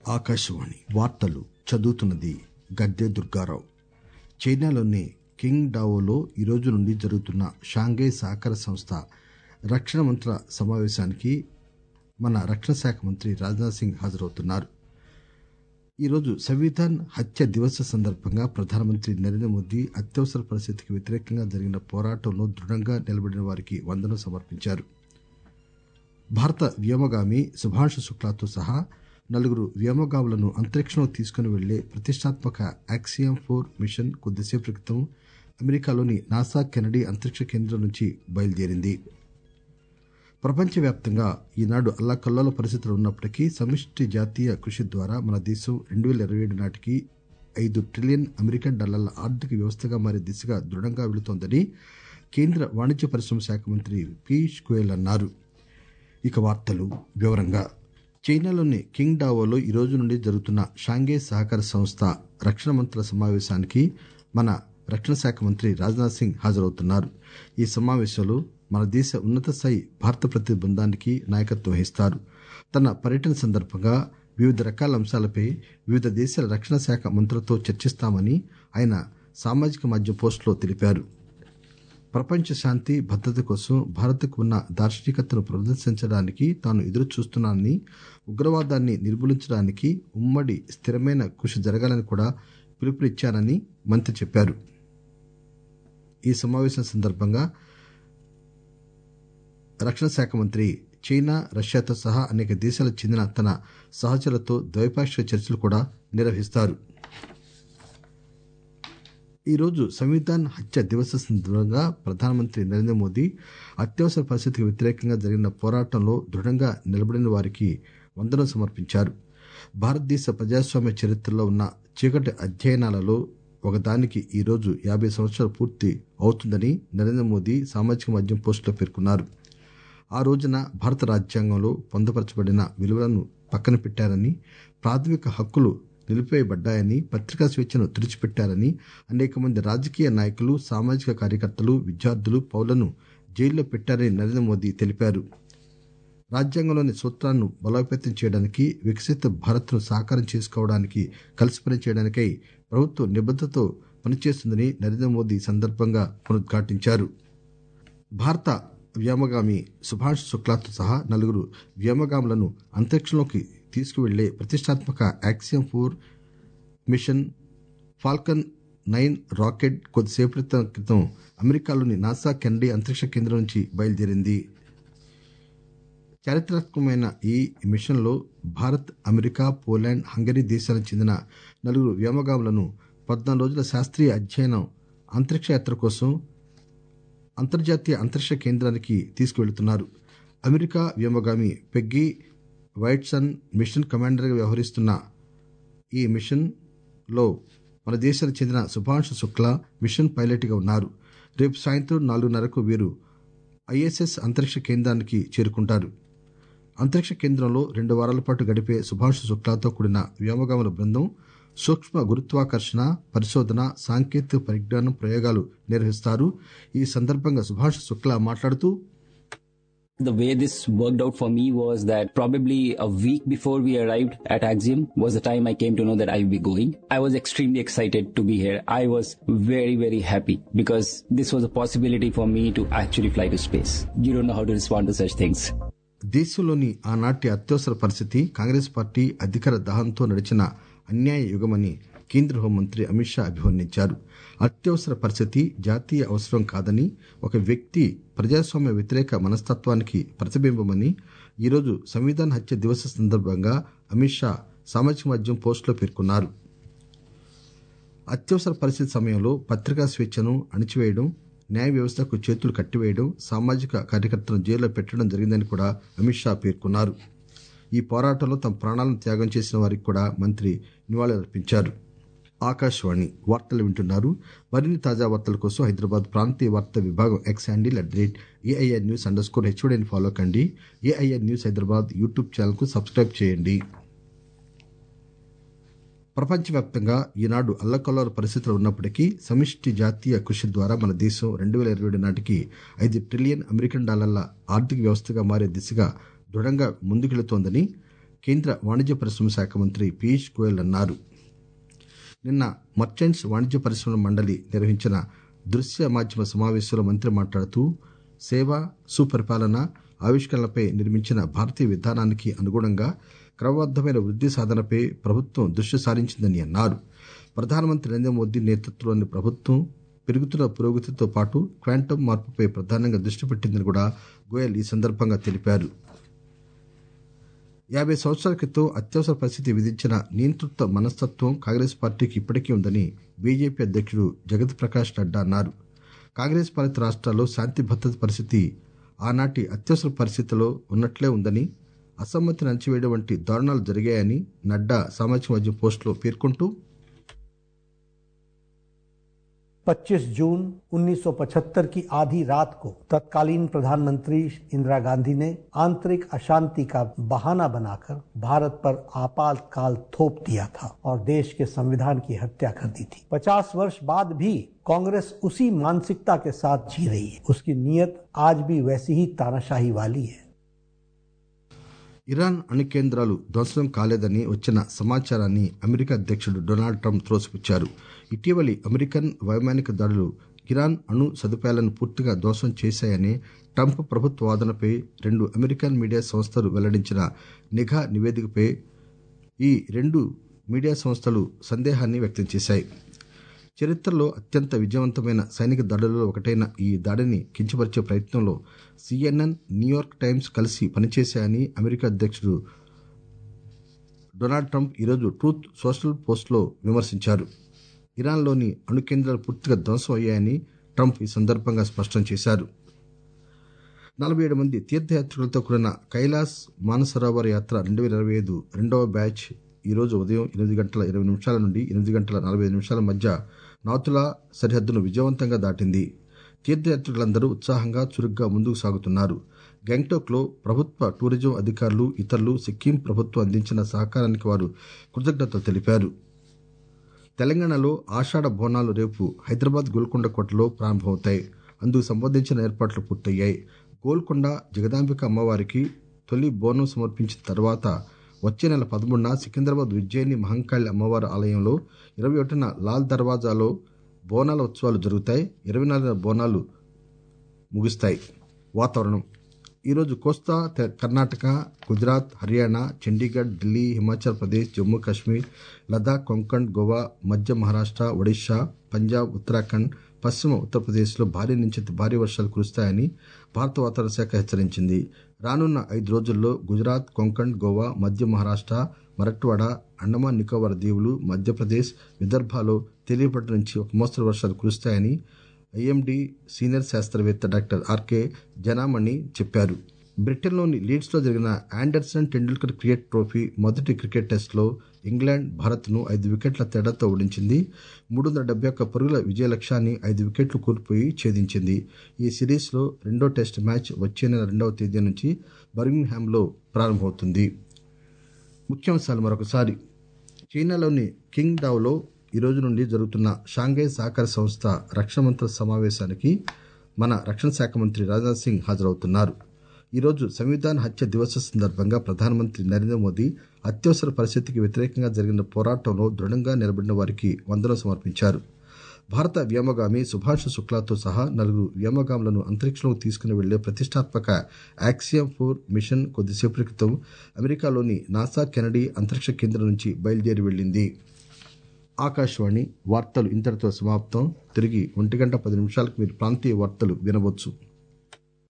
ఆకాశవాణి వార్తలు చదువుతున్నది గద్దె దుర్గారావు చైనాలోని కింగ్ డావోలో ఈరోజు నుండి జరుగుతున్న షాంఘై సహకార సంస్థ రక్షణ మంత్రుల సమావేశానికి మన రక్షణ శాఖ మంత్రి రాజ్నాథ్ సింగ్ హాజరవుతున్నారు ఈరోజు సంవిధాన్ హత్య దివస్ సందర్భంగా ప్రధానమంత్రి నరేంద్ర మోదీ అత్యవసర పరిస్థితికి వ్యతిరేకంగా జరిగిన పోరాటంలో దృఢంగా నిలబడిన వారికి వందనం సమర్పించారు భారత వ్యోమగామి శుభాంశు శుక్లాతో సహా నలుగురు వ్యోమగాములను అంతరిక్షంలో తీసుకుని వెళ్లే ప్రతిష్టాత్మక యాక్సియం ఫోర్ మిషన్ కొద్దిసేపటి క్రితం అమెరికాలోని నాసా కెనడీ అంతరిక్ష కేంద్రం నుంచి బయలుదేరింది ప్రపంచవ్యాప్తంగా ఈనాడు అల్లకల్లోల పరిస్థితులు ఉన్నప్పటికీ సమిష్టి జాతీయ కృషి ద్వారా మన దేశం రెండు పేల ఇరవై ఏడు నాటికి ఐదు ట్రిలియన్ అమెరికన్ డాలర్ల ఆర్థిక వ్యవస్థగా మారే దిశగా దృఢంగా వెళుతోందని కేంద్ర వాణిజ్య పరిశ్రమ శాఖ మంత్రి పీయూష్ గోయల్ అన్నారు ఇక వార్తలు వివరంగా చైనాలోని కింగ్ డావోలో ఈ రోజు నుండి జరుగుతున్న షాంఘై సహకార సంస్థ రక్షణ మంత్రుల సమావేశానికి మన రక్షణ శాఖ మంత్రి రాజ్నాథ్ సింగ్ హాజరవుతున్నారు ఈ సమావేశంలో మన దేశ ఉన్నత స్థాయి భారత ప్రతినిధి బృందానికి నాయకత్వం వహిస్తారు తన పర్యటన సందర్భంగా వివిధ రకాల అంశాలపై వివిధ దేశాల రక్షణ శాఖ మంత్రులతో చర్చిస్తామని ఆయన సామాజిక మాధ్యమ పోస్టులో తెలిపారు ప్రపంచ శాంతి భద్రత కోసం భారత్కు ఉన్న దార్శనికతను ప్రదర్శించడానికి తాను ఎదురు చూస్తున్నానని ఉగ్రవాదాన్ని నిర్మూలించడానికి ఉమ్మడి స్థిరమైన కృషి జరగాలని కూడా పిలుపునిచ్చానని మంత్రి చెప్పారు ఈ సమావేశం సందర్భంగా రక్షణ శాఖ మంత్రి చైనా రష్యాతో సహా అనేక దేశాలకు చెందిన తన సహచరులతో ద్వైపాక్షిక చర్చలు కూడా నిర్వహిస్తారు ఈరోజు సంవిధాన్ హత్య దివస్ సందర్భంగా ప్రధానమంత్రి నరేంద్ర మోదీ అత్యవసర పరిస్థితికి వ్యతిరేకంగా జరిగిన పోరాటంలో దృఢంగా నిలబడిన వారికి వందనం సమర్పించారు భారతదేశ ప్రజాస్వామ్య చరిత్రలో ఉన్న చీకటి అధ్యయనాలలో ఒకదానికి ఈరోజు యాభై సంవత్సరాలు పూర్తి అవుతుందని నరేంద్ర మోదీ సామాజిక మాధ్యమం పోస్టులో పేర్కొన్నారు ఆ రోజున భారత రాజ్యాంగంలో పొందుపరచబడిన విలువలను పక్కన పెట్టారని ప్రాథమిక హక్కులు నిలిపివేయబడ్డాయని పత్రికా స్వేచ్ఛను తుడిచిపెట్టారని అనేక మంది రాజకీయ నాయకులు సామాజిక కార్యకర్తలు విద్యార్థులు పౌరులను జైల్లో పెట్టారని నరేంద్ర మోదీ తెలిపారు రాజ్యాంగంలోని సూత్రాలను బలోపేతం చేయడానికి వికసిత భారత్ను సాకారం చేసుకోవడానికి కలిసి పనిచేయడానికై ప్రభుత్వం నిబద్దతతో పనిచేస్తుందని నరేంద్ర మోదీ సందర్భంగా పునరుద్ఘాటించారు భారత వ్యోమగామి సుభాష్ శుక్లాతో సహా నలుగురు వ్యోమగాములను అంతరిక్షంలోకి తీసుకువెళ్లే ప్రతిష్టాత్మక Axiom four mission Falcon nine rocket కొద్దిసేపటి క్రితం అమెరికాలోని నాసా కెనడీ అంతరిక్ష కేంద్రం నుంచి బయలుదేరింది చారిత్రాత్మకమైన ఈ మిషన్లో భారత్ అమెరికా పోలాండ్ హంగరీ దేశాలకు చెందిన నలుగురు వ్యోమగాములను పద్నాలుగు రోజుల శాస్త్రీయ అధ్యయనం అంతరిక్ష యాత్ర కోసం అంతర్జాతీయ అంతరిక్ష కేంద్రానికి తీసుకువెళుతున్నారు అమెరికా వ్యోమగామి పెగ్గీ వైట్సన్ మిషన్ కమాండర్గా వ్యవహరిస్తున్న ఈ మిషన్ లో మన దేశానికి చెందిన సుభాంశు శుక్లా మిషన్ పైలట్గా ఉన్నారు రేపు సాయంత్రం నాలుగున్నరకు వీరు ఐఎస్ఎస్ అంతరిక్ష కేంద్రానికి చేరుకుంటారు అంతరిక్ష కేంద్రంలో రెండు వారాల పాటు గడిపే సుభాంశు శుక్లాతో కూడిన వ్యోమగాముల బృందం సూక్ష్మ గురుత్వాకర్షణ పరిశోధన సాంకేతిక పరిజ్ఞానం ప్రయోగాలు నిర్వహిస్తారు ఈ సందర్భంగా సుభాష్ శుక్లా మాట్లాడుతూ The way this worked out for me was that probably a week before we arrived at Axiom was the time I came to know that I will be going. I was extremely excited to be here. I was very, very happy because this was a possibility for me to actually fly to space. You don't know how to respond to such things. దేశంలోని ఆనాటి అత్యవసర పరిస్థితి Congress party అధికార దహంతో నడిచిన అన్యాయ యుగమని కేంద్ర హోంమంత్రి అమిత్ షా అభివర్ణించారు అత్యవసర పరిస్థితి జాతీయ అవసరం కాదని ఒక వ్యక్తి ప్రజాస్వామ్య వ్యతిరేక మనస్తత్వానికి ప్రతిబింబమని ఈరోజు సంవిధాన్ హత్య దివస సందర్భంగా అమిత్ షా సామాజిక మాధ్యమం పోస్టులో పేర్కొన్నారు అత్యవసర పరిస్థితి సమయంలో పత్రికా స్వేచ్ఛను అణిచివేయడం న్యాయ వ్యవస్థకు చేతులు కట్టివేయడం సామాజిక కార్యకర్తలను జైల్లో పెట్టడం జరిగిందని కూడా అమిత్ షా పేర్కొన్నారు ఈ పోరాటంలో తమ ప్రాణాలను త్యాగం చేసిన వారికి కూడా మంత్రి నివాళులర్పించారు ఆకాశవాణి వార్తలు వింటున్నారు మరిన్ని తాజా వార్తల కోసం హైదరాబాద్ ప్రాంతీయ వార్తా విభాగం X handle at the rate AIR news under score హెచ్ఓడిని ఫాలో కండి ఏఐఆర్ న్యూస్ హైదరాబాద్ యూట్యూబ్ ఛానల్కు సబ్స్క్రైబ్ చేయండి ప్రపంచవ్యాప్తంగా ఈనాడు అల్లకల్లోల పరిస్థితులు ఉన్నప్పటికీ సమిష్టి జాతీయ కృషి ద్వారా మన దేశం రెండు వేల ఇరవై ఏడు నాటికి ఐదు ట్రిలియన్ అమెరికన్ డాలర్ల ఆర్థిక వ్యవస్థగా మారే దిశగా దృఢంగా ముందుకెళుతోందని కేంద్ర వాణిజ్య పరిశ్రమ శాఖ మంత్రి పీయూష్ గోయల్ అన్నారు నిన్న మర్చెంట్స్ వాణిజ్య పరిశ్రమల మండలి నిర్వహించిన దృశ్య మాధ్యమ సమావేశంలో మంత్రి మాట్లాడుతూ సేవ సుపరిపాలన ఆవిష్కరణలపై నిర్మించిన భారతీయ విధానానికి అనుగుణంగా క్రమబద్దమైన వృద్ధి సాధనపై ప్రభుత్వం దృష్టి సారించిందని అన్నారు ప్రధానమంత్రి నరేంద్ర మోదీ నేతృత్వంలోని ప్రభుత్వం పెరుగుతున్న పురోగతితో పాటు క్వాంటమ్ మార్పుపై ప్రధానంగా దృష్టి పెట్టిందని కూడా గోయల్ ఈ సందర్భంగా తెలిపారు యాభై సంవత్సరాల క్రితం అత్యవసర పరిస్థితి విధించిన నియంతృత్వ మనస్తత్వం కాంగ్రెస్ పార్టీకి ఇప్పటికీ ఉందని బీజేపీ అధ్యక్షుడు జగత్ ప్రకాష్ నడ్డా అన్నారు కాంగ్రెస్ పాలిత రాష్ట్రాల్లో శాంతి భద్రత పరిస్థితి ఆనాటి అత్యవసర పరిస్థితిలో ఉన్నట్లే ఉందని అసమ్మతిని అణచివేయడం వంటి దారుణాలు జరిగాయని నడ్డా సామాజిక మాధ్యమ పోస్టులో పేర్కొంటూ 25 जून 1975 की आधी रात को तत्कालीन प्रधानमंत्री इंदिरा गांधी ने आंतरिक अशांति का बहाना बनाकर भारत पर आपातकाल थोप दिया था और देश के संविधान की हत्या कर दी थी 50 वर्ष बाद भी कांग्रेस उसी मानसिकता के साथ जी रही है उसकी नीयत आज भी वैसी ही तानाशाही वाली है ఇరాన్ అణు కేంద్రాలు ధ్వంసం కాలేదని వచ్చిన సమాచారాన్ని అమెరికా అధ్యక్షుడు డొనాల్డ్ ట్రంప్ త్రోసిపుచ్చారు ఇటీవలి అమెరికన్ వైమానిక దాడులు ఇరాన్ అణు సదుపాయాలను పూర్తిగా ధ్వంసం చేశాయని ట్రంప్ ప్రభుత్వ వాదనపై రెండు అమెరికన్ మీడియా సంస్థలు వెల్లడించిన నిఘా నివేదికపై ఈ రెండు మీడియా సంస్థలు సందేహాన్ని వ్యక్తం చేశాయి చరిత్రలో అత్యంత విజయవంతమైన సైనిక దాడులలో ఒకటైన ఈ దాడిని కించపరిచే ప్రయత్నంలో సిఎన్ఎన్ న్యూయార్క్ టైమ్స్ కలిసి పనిచేశాయని అమెరికా అధ్యక్షుడు డొనాల్డ్ ట్రంప్ ఈరోజు ట్రూత్ సోషల్ పోస్ట్లో విమర్శించారు ఇరాన్లోని అణు కేంద్రాలు పూర్తిగా ధ్వంసం అయ్యాయని ట్రంప్ ఈ సందర్భంగా స్పష్టం చేశారు నలభై ఏడు మంది తీర్థయాత్రికులతో కూడిన కైలాస్ మానసరోవర్ యాత్ర రెండు వేల ఇరవై ఐదు రెండవ బ్యాచ్ ఈ రోజు ఉదయం ఎనిమిది గంటల ఇరవై నిమిషాల నుండి ఎనిమిది గంటల నలభై ఐదు నిమిషాల మధ్య నాతులా సరిహద్దును విజయవంతంగా దాటింది తీర్థయాత్రికులందరూ ఉత్సాహంగా చురుగ్గా ముందుకు సాగుతున్నారు గ్యాంగ్టాక్లో ప్రభుత్వ టూరిజం అధికారులు ఇతరులు సిక్కిం ప్రభుత్వం అందించిన సహకారానికి వారు కృతజ్ఞతలు తెలిపారు తెలంగాణలో ఆషాఢ బోనాలు రేపు హైదరాబాద్ గోల్కొండ కోటలో ప్రారంభమవుతాయి అందుకు సంబంధించిన ఏర్పాట్లు పూర్తయ్యాయి గోల్కొండ జగదాంబిక అమ్మవారికి తొలి బోనం సమర్పించిన తర్వాత వచ్చే నెల పదమూడున సికింద్రాబాద్ ఉజ్జయిని మహంకాళి అమ్మవారి ఆలయంలో ఇరవై ఒకటిన లాల్ దర్వాజాలో బోనాల ఉత్సవాలు జరుగుతాయి ఇరవై నాలుగున బోనాలు ముగుస్తాయి వాతావరణం ఈరోజు కోస్తా తె- కర్ణాటక గుజరాత్ హర్యానా చండీగఢ్ ఢిల్లీ హిమాచల్ ప్రదేశ్ జమ్మూ కాశ్మీర్ లదాఖ్ కొంకణ్ గోవా మధ్య మహారాష్ట్ర ఒడిశా పంజాబ్ ఉత్తరాఖండ్ పశ్చిమ ఉత్తరప్రదేశ్లో భారీ నుంచి అతి భారీ వర్షాలు కురుస్తాయని భారత వాతావరణ శాఖ హెచ్చరించింది రానున్న ఐదు రోజుల్లో గుజరాత్ కొంకణ్ గోవా మధ్య మహారాష్ట్ర మరట్వాడ అండమాన్ నికోబార్ దీవులు మధ్యప్రదేశ్ విదర్భాలో తేలికపాటి నుంచి ఒక మోస్తరు వర్షాలు కురుస్తాయని ఐఎండీ సీనియర్ శాస్త్రవేత్త డాక్టర్ ఆర్కే జనామణి చెప్పారు బ్రిటన్లోని లీడ్స్లో జరిగిన ఆండర్సన్ టెండూల్కర్ క్రికెట్ ట్రోఫీ మొదటి క్రికెట్ టెస్ట్లో ఇంగ్లాండ్ భారత్ను ఐదు వికెట్ల తేడాతో ఓడించింది మూడు వందల డెబ్బై ఒక్క పరుగుల విజయ లక్ష్యాన్ని ఐదు వికెట్లు కోల్పోయి ఛేదించింది ఈ సిరీస్లో రెండో టెస్ట్ మ్యాచ్ వచ్చే నెల రెండవ తేదీ నుంచి బర్మింగ్హామ్లో ప్రారంభమవుతుంది ముఖ్యాంశాలు మరొకసారి చైనాలోని కింగ్ డావ్లో ఈ రోజు నుండి జరుగుతున్న షాంఘై సహకార సంస్థ రక్షణ మంత్రుల సమావేశానికి మన రక్షణ శాఖ మంత్రి రాజ్నాథ్ సింగ్ హాజరవుతున్నారు ఈరోజు సంవిధాన హత్య దివస సందర్భంగా ప్రధానమంత్రి నరేంద్ర మోదీ అత్యవసర పరిస్థితికి వ్యతిరేకంగా జరిగిన పోరాటంలో దృఢంగా నిలబడిన వారికి వందనం సమర్పించారు భారత వ్యోమగామి సుభాష్ శుక్లాతో సహా నలుగురు వ్యోమగాములను అంతరిక్షంలోకి తీసుకుని వెళ్లే ప్రతిష్టాత్మక యాక్సియం ఫోర్ మిషన్ కొద్దిసేపటి క్రితం అమెరికాలోని నాసా కెనడీ అంతరిక్ష కేంద్రం నుంచి బయలుదేరి వెళ్లింది ఆకాశవాణి వార్తలు ఇంతటితో సమాప్తం తిరిగి ఒంటి గంట పది నిమిషాలకు మీరు ప్రాంతీయ వార్తలు వినవచ్చు